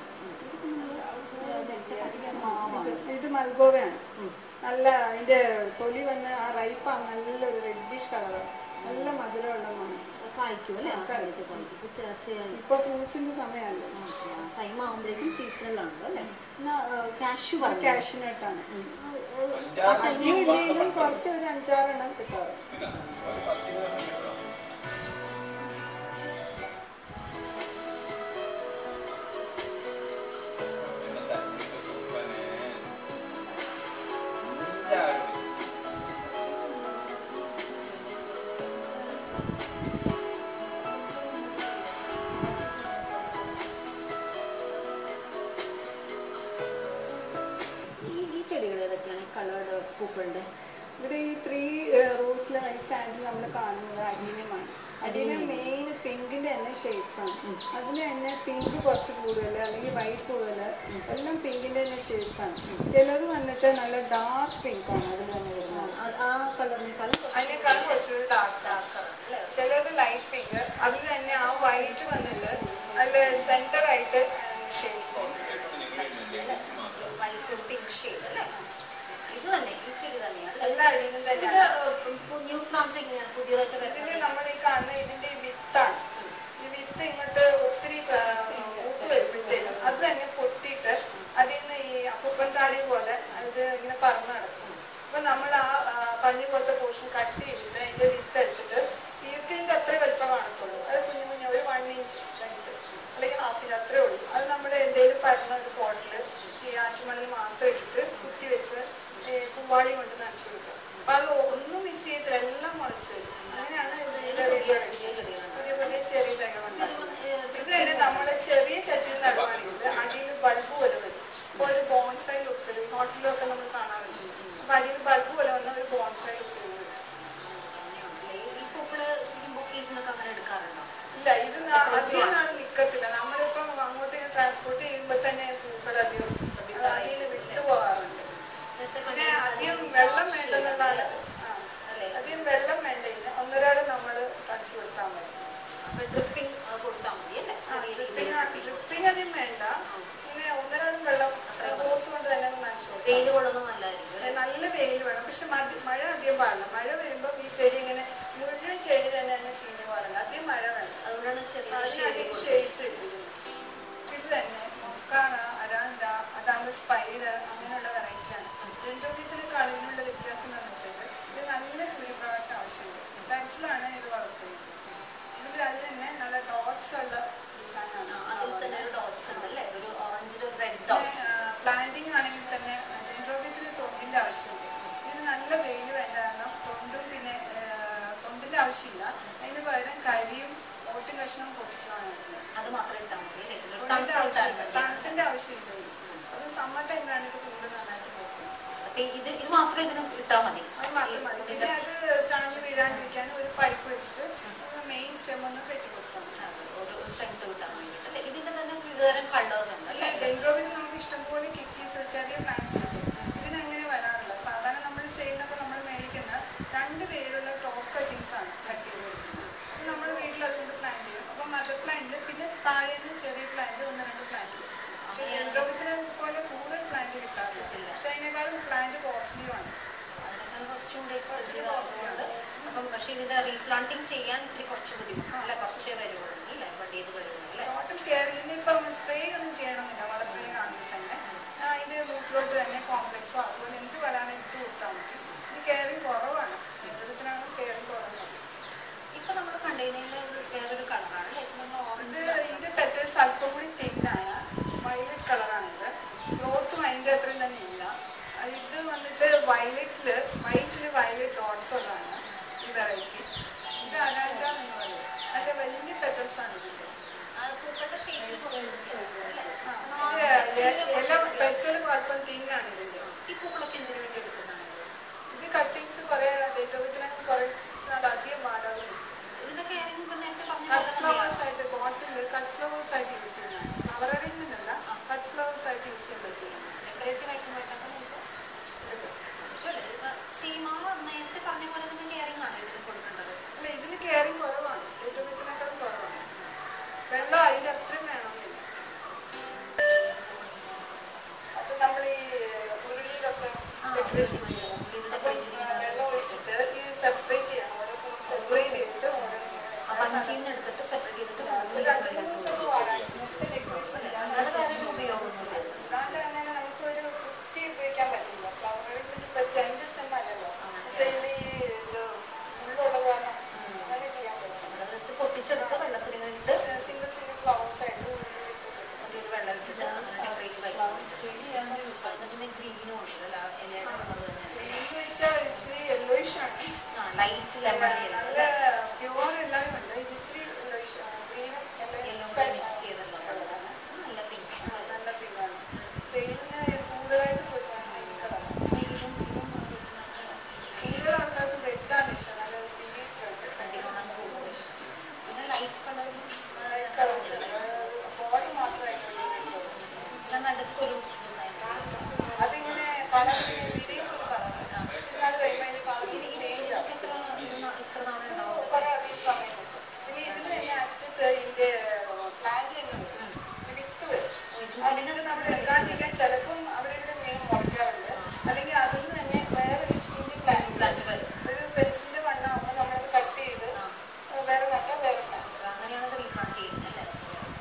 ഇത് ഇത് മൽഗോവയാണ് നല്ല അതിന്റെ തൊലി വന്ന് ആ റൈപ്പാണ് നല്ലൊരു റെഡിഷ് കളറാണ് നല്ല മധുരമുള്ള മണം കായ്ക്കും അല്ലേ ആ സമയത്ത് കായ്ക്കും ഇപ്പൊ ചെ- ചെ- ഇപ്പൊ ഫ്രൂട്ട്സിന്റെ സമയമല്ലേ ടൈം ആകുമ്പോഴേക്കും സീസണിലാണല്ലോ അല്ലേ എന്നാ കാഷ്യൂ പറഞ്ഞു കാഷ്യൂനട്ടാണ് അധികം ഇല്ലെങ്കിലും കുറച്ച് ഒരു അഞ്ചാറെണ്ണം കിട്ടാറ് ഈ ഈ ചെടികൾ ഏതൊക്കെയാണ് കളേർഡ് പൂക്കളുടെ ഇവിടെ ഈ ത്രീ റോസിലെ സ്റ്റാൻഡിൽ നമ്മൾ കാണുന്നത് അഡീനമാണ് അഡീനം മെയിൻ പിങ്കിന്റെ തന്നെ ഷെയ്ഡ്സ് ആണ് അതിന് തന്നെ പിങ്ക് കുറച്ച് കൂടുതൽ അല്ലെങ്കിൽ വൈറ്റ് കൂടുതൽ എല്ലാം പിങ്കിന്റെ തന്നെ ഷെയ്ഡ്സ് ആണ് ചിലത് വന്നിട്ട് നല്ല ഡാർക്ക് പിങ്ക് ആണ് അതിൽ തന്നെ വരുന്നത് ആ- ആ കളറിനേക്കാളും അതിനേക്കാളും കുറച്ചുകൂടി ഡാർക്ക് ചിലത് ലൈറ്റ് പിങ്ക് അതിൽ തന്നെ ആ വൈറ്റ് വന്നിട്ട് അതിൽ സെന്റർ ആയിട്ട് ഷെയ്ഡ് വൈറ്റ് പിങ്ക് ഷെയ്ഡ് അല്ലേ ഇത് തന്നെ ഈ ചെടി തന്നെയാണ് എല്ലാ അടിയിലും ഇത് തന്നെയാണ് ന്യൂ പ്ലാന്റ്സ് എങ്ങനെയാണ് പുതിയതായിട്ട് ഇതില് വരുന്നത് നമ്മൾ ഈ കാണുന്ന ഇതിന്റെ ഈ വിത്താണ് ഈ വിത്ത് ഇങ്ങോട്ട് ഒത്തിരി ആ, മൂത്ത് വരുമ്പോഴത്തേനും അത് തന്നെ പൊട്ടിയിട്ട് അതിൽ നിന്ന് ഈ അപ്പൂപ്പൻ താടി പോലെ അത് ഇങ്ങനെ പറന്ന് നടക്കും അപ്പൊ നമ്മൾ ആ ആ, പഞ്ഞി പോലത്തെ പോർഷൻ കട്ട് ചെയ്തിട്ട് അതിന്റെ വിത്ത് എടുത്തിട്ട് ഈർക്കിലിന്റെ അത്ര വലുപ്പം കാണത്തുള്ളൂ അത് കുഞ്ഞു കുഞ്ഞു ഒരു വൺ ഇഞ്ച് ലെങ്ത് അല്ലെങ്കിൽ ഹാഫ് ഇഞ്ച് അത്രേ ഉള്ളൂ അത് നമ്മുടെ എന്തെങ്കിലും പരന്ന ഒരു പോട്ടിൽ ഈ ആറ്റുമണൽ മാത്രം ഇട്ടിട്ട് കുത്തി വെച്ച് ഈ പൂവാളി കൊണ്ട് നനച്ചു കൊടുക്കുക അപ്പൊ അത് ഒന്നും മിസ് ചെയ്തിട്ട് എല്ലാം മുളച്ചു വരും അങ്ങനെയാണ് ഇതിന്റെ റീപ്രൊഡക്ഷൻ പുതിയ പുതിയ ചെറിയ തൈകളുണ്ടാക്കുന്നത് ഇത് തന്നെ നമ്മുടെ ചെറിയ ചട്ടിയിൽ നടുവാണെങ്കിൽ അടിയിൽ ബൾബ് പോലെ വരും ഇപ്പൊ ഒരു ബോൺസൈ ലുക്കിൽ ഹോട്ടലിലൊക്കെ നമ്മൾ കാണാറുണ്ട് അപ്പൊ അടിയിൽ ബൾബ് പോലെ വന്ന ഒരു ബോൺസൈ ലുക്കിൽ വരും ഈ പൂക്കള് ബുക്കീസിനൊക്കെ അങ്ങനെ എടുക്കാറുണ്ടോ ഇല്ല ഇത് ന- അധികം നാൾ നിക്കത്തില്ല നമ്മളിപ്പം അങ്ങോട്ട് ട്രാൻസ്പോർട്ട് ചെയ്യുമ്പോൾ തന്നെ പൂക്കൾ അധികം അടിയിൽ വിട്ടു പോകാറുണ്ട് നേരത്തെ പിന്നെ കണ്ടിരുന്ന അധികം ഈ വെള്ളം box വേണ്ടെന്നുള്ളതാണ് shade, ആ. അല്ലേ അധികം വെള്ളം വേണ്ട ഇതിന് ഒന്നൊരാൾ നമ്മൾ തളിച്ചു കൊടുത്താൽ മതി അപ്പൊ ഡ്രിപ്പിംഗ് കൊടുത്താൽ മതി അല്ലേ ചെറിയ രീതിയിൽ ഡ്രിപ്പിംഗ് ഡ്രിപ്പിംഗ് അധികം വേണ്ട പിന്നെ ഒന്നരാളും വെള്ളം ഹോസ് കൊണ്ട് തന്നെ ഒന്ന് നനച്ചു കൊടുക്കാം വെയിൽ കൊള്ളുന്നത് നല്ലതായിരിക്കും അല്ലേ നല്ല വെയിൽ വേണം പക്ഷെ മതി മഴ അധികം പാടില്ല മഴ വരുമ്പോൾ ഈ ചെടി ഇങ്ങനെ മുഴുവൻ ചെടി തന്നെ തന്നെ ചീഞ്ഞു പോകാറുണ്ട് അധികം മഴ വേണം അതുകൊണ്ടാണ് ചെറിയ അതിനധികം ഷെയ്ഡ്സ് ഇട്ടിരിക്കുന്നത് ഇത് തന്നെ മൊക്കാണ അരാണ്ട അതാകുമ്പോൾ സ്പൈഡർ അങ്ങനെയുള്ള വെറൈറ്റിയാണ് ഡെൻഡോബിയത്തിന് കളറിനുള്ള വ്യത്യാസം എന്ന് വെച്ചാൽ ഇത് നല്ല സൂര്യപ്രകാശം ആവശ്യമുണ്ട് ടെറസിലാണ് ഇത് വളർത്തുന്നത് ഇതിൽ അത് തന്നെ നല്ല ഡോട്ട്സ് ഉള്ള ഡിസൈനാണ് അതിൽ തന്നെ ഒരു ഡോട്ട്സ് ഉണ്ട് അല്ലേ ഒരു ഓറഞ്ചിൽ ഒരു റെഡ് ഡോട്ട്സ് പ്ലാന്റിംഗ് ആണെങ്കിൽ തന്നെ ഡെൻഡ്രോബിയത്തിന് തൊണ്ടിന്റെ ആവശ്യമുണ്ട് ഇതിന് നല്ല വെയിൽ വേണ്ട കാരണം തൊണ്ടും പിന്നെ ആ, തൊണ്ടിന്റെ ആവശ്യമില്ല അതിന് പകരം കരിയും ഓട്ടും കഷ്ണവും പൊട്ടിച്ചാണ് അത് മാത്രം ഇട്ടാൽ മതി അല്ലേ ഇതിലൊരു തണുപ്പിന്റെ തണുപ്പ് ആവശ്യമില്ല കൊടുത്താൽ മതി. തണുപ്പിന്റെ ആവശ്യമില്ല ഇതിന്. അത് സമ്മർ ടൈമിലാണ് ഇത് കൂടുതൽ നന്നായിട്ട് നോക്കുന്നത് അപ്പൊ ഇത് ഇത് മാത്രം ഇതിന് ഇട്ടാൽ മതി അത് മാത്രം മതി ഈ പിന്നെ അത് ചാണകം വീഴാണ്ടിരിക്കാൻ ഒരു പൈപ്പ് വെച്ചിട്ട് മെയിൻ സ്റ്റെം ഒന്ന് കെട്ടി കൊടുക്കണം ഒരു സ്ട്രെങ്ത് കിട്ടാൻ വേണ്ടിയിട്ട് അല്ലേ ഇതിന്റെ തന്നെ വിവിധതരം കളേഴ്സ് ഉണ്ട് അല്ലേ ഡെൻഡ്രോബിന് നമുക്ക് ഇഷ്ടംപോലെ കിക്കീസ് ചെറിയ പ്ലാന്റ്സ് കിട്ടും ഇതിന് അങ്ങനെ വരാറില്ല സാധാരണ നമ്മൾ ചെയ്യുന്നപ്പോൾ നമ്മൾ മേടിക്കുന്ന രണ്ട് പേരുള്ള ടോപ്പ് കട്ടിങ്സ് ആണ് കട്ട് ചെയ്ത് കൊടുക്കുന്നത് അത് നമ്മൾ വീട്ടിൽ അതുകൊണ്ട് പ്ലാന്റ് ചെയ്യും അപ്പം മദർ പ്ലാന്റ് പിന്നെ താഴെ നിന്ന് ചെറിയ പ്ലാന്റ് ഒന്ന് രണ്ട് പ്ലാന്റ് പക്ഷേ ഡെൻഡ്രോബിന് പോലെ കൂടുതൽ പ്ലാന്റ് കിട്ടാറില്ല പക്ഷെ അതിനേക്കാളും പ്ലാന്റ് കോസ്റ്റ്ലിയുമാണ് അതിനേക്കാൾ കുറച്ചുകൂടി എക്സ്പെൻസീവ് ആയതുകൊണ്ട് അപ്പം പക്ഷേ ഇതിന്റെ റീപ്ലാന്റിങ് ചെയ്യാൻ ഇത്തിരി കുറച്ച് ബുദ്ധിമുട്ട് അല്ല കുറച്ചേ വരുള്ളൂ അല്ലേ ബഡ് ചെയ്ത് വരുള്ളൂ അല്ലേ ടോട്ടൽ കെയർ ഇനിയിപ്പം സ്പ്രേ ഒന്നും ചെയ്യണമെന്നില്ല വളർത്തുകയും കാണുമ്പോൾ തന്നെ ആ, അതിന്റെ റൂട്ടിലോട്ട് തന്നെ കോംപ്ലക്സോ അതുപോലെ എന്ത് വരാനും ഇട്ട് കൊടുത്താൽ മതി ഇത് കെയറിങ് കുറവാണ് എന്തരത്തിനാണ് കെയറിങ് കുറഞ്ഞത് ഇപ്പൊ നമ്മൾ കണ്ടെയ്നറിൽ വേറൊരു കളറാണ് അല്ലേ ഇപ്പൊ നമ്മൾ ഇത് ഓറഞ്ച് ഇതിന്റെ പെറ്റൽസ് അല്പം കൂടി തിന്നായ വയലറ്റ് കളറാണിത് ഗ്രോത്തും അതിന്റെ അത്രയും തന്നെ ഇല്ല അത് ഇത് വന്നിട്ട് വയലറ്റില് വൈറ്റില് വയലറ്റ് ഡോട്ട്സ് ഉള്ളതാണ് ഈ വെറൈറ്റി ഇത് അനാൽഡ എന്ന് പറയും നല്ല വലിയ പെറ്റൽസ് ആണ് ഇതിന്റെ പൂക്കളുടെ ഷേപ്പിൽ അല്ലേ ആ, ഇതിന്റെ ഇല പെറ്റൽ അല്പം തിന്നാണ് ഇതിന്റെ ഈ പൂക്കളൊക്കെ എന്തിനു വേണ്ടി എടുക്കുന്നതാണ് ഇത് കട്ടിങ്സ് കുറെ ഡേറ്റോബിറ്റിനകത്ത് കുറെ നാൾ അധികം വാടാകും ഇതിന്റെ കെയറിംഗ് ഇപ്പൊ നേരത്തെ പറഞ്ഞ കട്ട് പോലെ ഫ്ലവേഴ്സ് തന്നെയാണ് ആയിട്ട് ബോട്ടിൽ കട്ട് ഫ്ലവേഴ്സ് ആയിട്ട് യൂസ് ചെയ്യുന്നതാണ് ഫ്ലവർ അറേഞ്ച്മെന്റ് അല്ല കട്ട് ഫ്ലവേഴ്സ് ആയിട്ട് യൂസ് ചെയ്യാൻ പറ്റും ഡെക്കറേറ്റീവ് ഐറ്റം ആയിട്ടൊക്കെ നമുക്ക് സീമ നേരത്തെ പറഞ്ഞ പോലെ തന്നെ കെയറിംഗ് ആണ് ഇതിന് കൊടുക്കേണ്ടത് അല്ല ഇതിന് കെയറിങ് കുറവാണ് ഡേറ്റോബിറ്റിനേക്കാളും കുറവാണ് വെള്ളം അതിന്റെ അത്രയും വേണമെന്നില്ല അത് നമ്മൾ ഈ ഉരുളിയിലൊക്കെ ഡെക്കറേഷൻ ചെയ്യണം അപ്പം ആ, വെള്ളം ഒഴിച്ചിട്ട് ഇത് സെപ്പറേറ്റ് ചെയ്യണം ഓരോ സെപ്പറേറ്റ് ചെയ്തിട്ട് ഓരോ വഞ്ചിയിൽ നിന്ന് എടുത്തിട്ട് സെപ്പറേറ്റ് ചെയ്തിട്ട് അത് രണ്ട് മൂന്ന് ദിവസമൊക്കെ വാടാൻ മൊത്തം ഡെക്കറേഷൻ അല്ലാതെ വേറെ ഒരു ഉപയോഗമൊന്നുമില്ല അല്ലാണ്ട് അങ്ങനെ നമുക്കൊരു വൃത്തി ഉപയോഗിക്കാൻ പറ്റില്ല ഫ്ലവർ അറേഞ്ച്മെന്റ് പറ്റി അതിന്റെ സ്റ്റെം അല്ലല്ലോ വെച്ചാൽ ഈ ഇത് ഉള്ളുള്ളത് കാരണം അങ്ങനെ ചെയ്യാൻ പറ്റും നമ്മുടെ ജസ്റ്റ് പൊട്ടിച്ചെടുത്ത് വെള്ളത്തിൽ ഇട്ട് സിംഗിൾ സിംഗിൾ ഫ്ലവേഴ്സ് ആയിട്ട് ഒരു വെള്ളം ഇട്ടിട്ട് ഡെക്കറേറ്റീവ് ആയിട്ട് പിന്നെ ഗ്രീനും ഉണ്ട് അല്ല ഇലയുടെ കളർ തന്നെ ഗ്രീൻ വെച്ചാൽ ഇച്ചിരി യെല്ലോയിഷ് ആണ് ആ ലൈറ്റ് ലെമൺ നല്ല പ്യുവർ എല്ലാവരും ഉണ്ട് ഇത് ഇച്ചിരി യെല്ലോയിഷ് ആണ് ഗ്രീനും യെല്ലോ മിക്സ് ചെയ്തുള്ള കളറാണ് നല്ല പിങ്ക് നല്ല പിങ്കാണ് സെയിലിന് കൂടുതലായിട്ട് പോയിട്ടാണ് ഈ കളർ കൂടുതൽ ആൾക്കാർക്ക് റെഡാണ് ഇഷ്ടം നല്ല ഡീപ്പ് പിന്നെ ലൈറ്റ് കളേഴ്സ് കളേഴ്സ് ബോഡി മാത്രമായിട്ടുള്ള നടുക്കൊരു ഡിസൈൻ അതിങ്ങനെ കളർ വിരിയും ഒരു കളറാണ് നാൾ കഴിയുമ്പോൾ അതിന്റെ കളർ ചേഞ്ച് ആവും ഇത്ര ഇത്ര നാളുണ്ടാവും കുറെ അധികം സമയം കിട്ടും. പിന്നെ ഇതിന് തന്നെ അറ്റത്ത് ഇതിന്റെ പ്ലാന്റ് തന്നെ വരും. ഈ വിത്ത് വരും. അതിന് നമ്മൾ എടുക്കാണ്ടിരിക്കാൻ ചിലപ്പം അവിടെ ഇവിടെ മീൻ മുളയ്ക്കാറുണ്ട് അല്ലെങ്കിൽ അതിൽ നിന്ന് തന്നെ വേറൊരു കുഞ്ഞു പ്ലാന്റ് പ്ലാന്റ് വരും ഒരു പെൻസിന്റെ വണ്ണാകുമ്പോൾ നമ്മളത് കട്ട് ചെയ്ത് വേറെ നട്ട വേറെ പ്ലാന്റ് അങ്ങനെയാണ് ഇത് റീപ്ലാന്റ് ചെയ്യുന്നത് അല്ലേ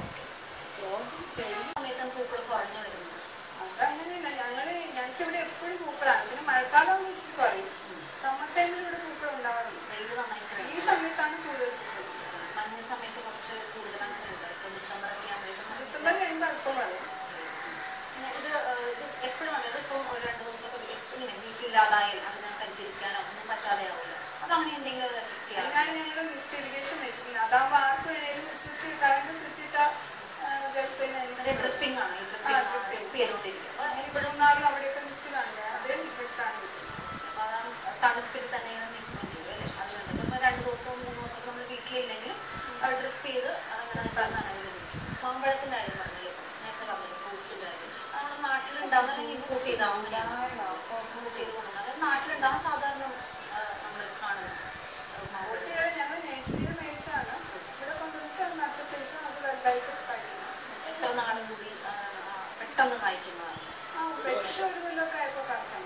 സമയത്തും പൂക്കൾ കുറഞ്ഞു വരുന്നത് അതങ്ങനെയല്ല ഞങ്ങള് ഞങ്ങൾക്ക് ഇവിടെ എപ്പോഴും പൂക്കളാണ് പിന്നെ മഴക്കാലം ഇച്ചിരി കുറയും സമ്മർ ടൈമിൽ ഇവിടെ പൂക്കൾ ഉണ്ടാവാറുണ്ട് വെയിൽ നന്നായിട്ട് ഈ വേണം. സമയത്താണ് കൂടുതൽ പൂക്കൾ മഞ്ഞ സമയത്ത് കുറച്ച് കൂടുതൽ അങ്ങനെ ഉണ്ട് ഇപ്പൊ ഡിസംബറൊക്കെ ആകുമ്പോഴേക്കും ഡിസംബർ കഴിയുമ്പോൾ അല്പം കുറയും പിന്നെ ഇത് ഏഹ്, ഇത് എപ്പോഴും അതായത് ഇപ്പം ഒരു രണ്ട് ദിവസമൊക്കെ ഇങ്ങനെ വീട്ടിലില്ലാതായാൽ അതിനെ പരിചരിക്കാനോ ഒന്നും പറ്റാതെ ആവില്ല അപ്പൊ അങ്ങനെ എന്തെങ്കിലും എഫക്ട് ചെയ്യാം അതിനാണ് ഞങ്ങൾ മിസ്റ്റ് ഇറിഗേഷൻ വെച്ചിരിക്കുന്നത് അതാകുമ്പോൾ ആർക്ക് വേണേലും സ്വിച്ച് കറണ്ട് സ്വിച്ച് ഇട്ടാൽ ദിവസേന അതിന് ഡ്രിപ്പിംഗ് ആണ് ഈ ആ, ഡ്രിപ്പിംഗ് dripping. ഡ്രിപ്പ് ചെയ്തുകൊണ്ടിരിക്കും അപ്പൊ ഇവിടെ ഒന്നാറും അവിടെയൊക്കെ മിസ്റ്റ് കാണില്ല അതേ ഇഫക്റ്റാണ് അപ്പൊ ആ തണുപ്പിൽ തന്നെ ഇങ്ങനെ നിൽക്കുകയും ചെയ്യും അല്ലേ അതുകൊണ്ട് ഇപ്പൊ രണ്ട് ദിവസവും മൂന്ന് ദിവസവും നമ്മൾ വീട്ടിലില്ലെങ്കിലും അത് ഡ്രിപ്പ് ചെയ്ത് അതങ്ങനെ നനവിൽ നിൽക്കും മാമ്പഴത്തിന്റെ കാര്യം പറഞ്ഞല്ലോ നേരത്തെ പറഞ്ഞു ഫ്രൂട്ട്സിന്റെ കാര്യം അത് നമ്മുടെ നാട്ടിലുണ്ടാവുന്ന ഇമ്പോർട്ട് ചെയ്താവുന്നതാണ് ഇമ്പോർട്ട് ചെയ്ത് കൊണ്ടുവന്നത് അതായത് നാട്ടിലുണ്ടാവുന്ന സാധാരണ നമ്മൾ കാണുന്നത് കുട്ടികളെ ഞങ്ങൾ നഴ്സറിയിൽ മേടിച്ചാണ് ഇവിടെ കൊണ്ടുവന്നിട്ട് അത് നട്ട ശേഷം അത് വലുതായിട്ട് കഴിക്കണം എത്ര നാളും കൂടി ആ, ആ, പെട്ടെന്ന് കായ്ക്കുന്നതാണ് ആ വെച്ചിട്ട് ഒരു കൊല്ലമൊക്കെ ആയപ്പോൾ കാക്കണം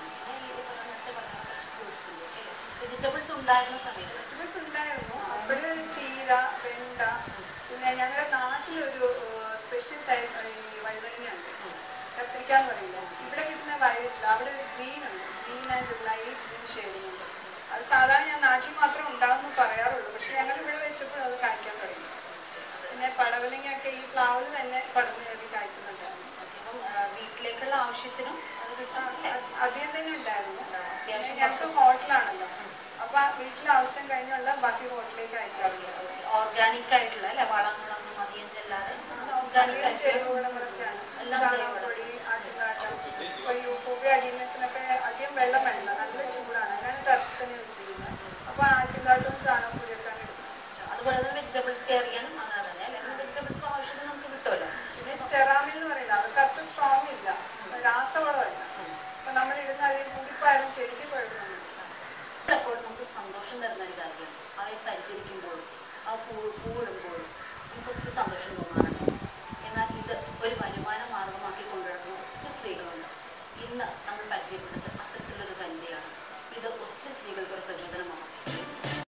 വെജിറ്റബിൾസ് ഉണ്ടായിരുന്ന സമയത്ത് വെജിറ്റബിൾസ് ഉണ്ടായിരുന്നു അപ്പോഴ് ചീര വെണ്ട പിന്നെ ഞങ്ങളുടെ നാട്ടിലൊരു സ്പെഷ്യൽ ടൈപ്പ് ഈ വഴുതനങ്ങയുണ്ട് കത്തിരിക്ക എന്ന് പറയില്ല ഇവിടെ കിട്ടുന്ന വയലറ്റില്ല അവിടെ ഒരു ഗ്രീൻ ഉണ്ട് green and light green shading ഉണ്ട് അത് സാധാരണ ഞാൻ നാട്ടിൽ മാത്രം ഉണ്ടാകുമെന്ന് പറയാറുള്ളൂ പക്ഷെ ഞങ്ങൾ ഇവിടെ വെച്ചപ്പോൾ അത് കായ്ക്കാൻ തുടങ്ങി പിന്നെ പടവലങ്ങയൊക്കെ ഈ പ്ലാവിൽ തന്നെ പടർന്നു കയറി കായ്ക്കുന്നുണ്ടായിരുന്നു അപ്പം ആ, വീട്ടിലേക്കുള്ള ആവശ്യത്തിനും അത് കിട്ടാൻ അല്ലേ? അ- അധികം തന്നെ ഉണ്ടായിരുന്നു പിന്നെ അത്യാവശ്യം ഞങ്ങൾക്ക് ഹോട്ടലാണല്ലോ അപ്പൊ വീട്ടിലെ ആവശ്യം കഴിഞ്ഞുള്ള ബാക്കി ഹോട്ടലിലേക്ക് അയക്കാറുണ്ട് ഓർഗാനിക് ആയിട്ടുള്ള അല്ലെ വളങ്ങളൊന്നും അധികം ചെല്ലാതെ ഓർഗാനിക് അധികം ആയിട്ടുള്ള ജൈവവളങ്ങളൊക്കെയാണ് എല്ലാം ചാണകപ്പൊടി ആട്ടിൻകാട്ടം ഇപ്പൊ യൂസ് പൂവി അടിയുന്നതിനൊക്കെ അധികം വെള്ളം വേണ്ട നല്ല ചൂടാണ് അതിനാണ് ടെറസ് തന്നെ വെച്ചിരിക്കുന്നത് അപ്പോൾ ആട്ടിൻകാട്ടും ചാണകപ്പൊടിയൊക്കെയാണ് ഇടുന്നത് അതുപോലെ തന്നെ വെജിറ്റബിൾസ് കെയർ ചെയ്യാനും അങ്ങനെ തന്നെ അല്ലേ വെജിറ്റബിൾസ് ആവശ്യത്തിന് നമുക്ക് കിട്ടുമല്ലോ പിന്നെ സ്റ്റെറാമിൽ എന്ന് പറയുന്നത് അതൊക്കെ അത്ര സ്ട്രോങ് ഇല്ല രാസവളമല്ല അപ്പം നമ്മൾ ഇടുന്ന അതിൽ കൂടിപ്പോയാലും ചെടിക്ക് കുഴപ്പമൊന്നുമില്ല എപ്പോഴും നമുക്ക് സന്തോഷം തരുന്ന ഒരു കാര്യമാണ് അവയെ പരിചരിക്കുമ്പോഴും ആ പൂ പൂവിടുമ്പോഴും നമുക്ക് ഒത്തിരി സന്തോഷം തോന്നാറുണ്ട് എന്നാൽ ഇത് ഒരു വരുമാന മാർഗമാക്കി കൊണ്ടുനടക്കുന്ന ഒത്തിരി സ്ത്രീകളുണ്ട് ഇന്ന് നമ്മൾ പരിചയപ്പെടുന്നത്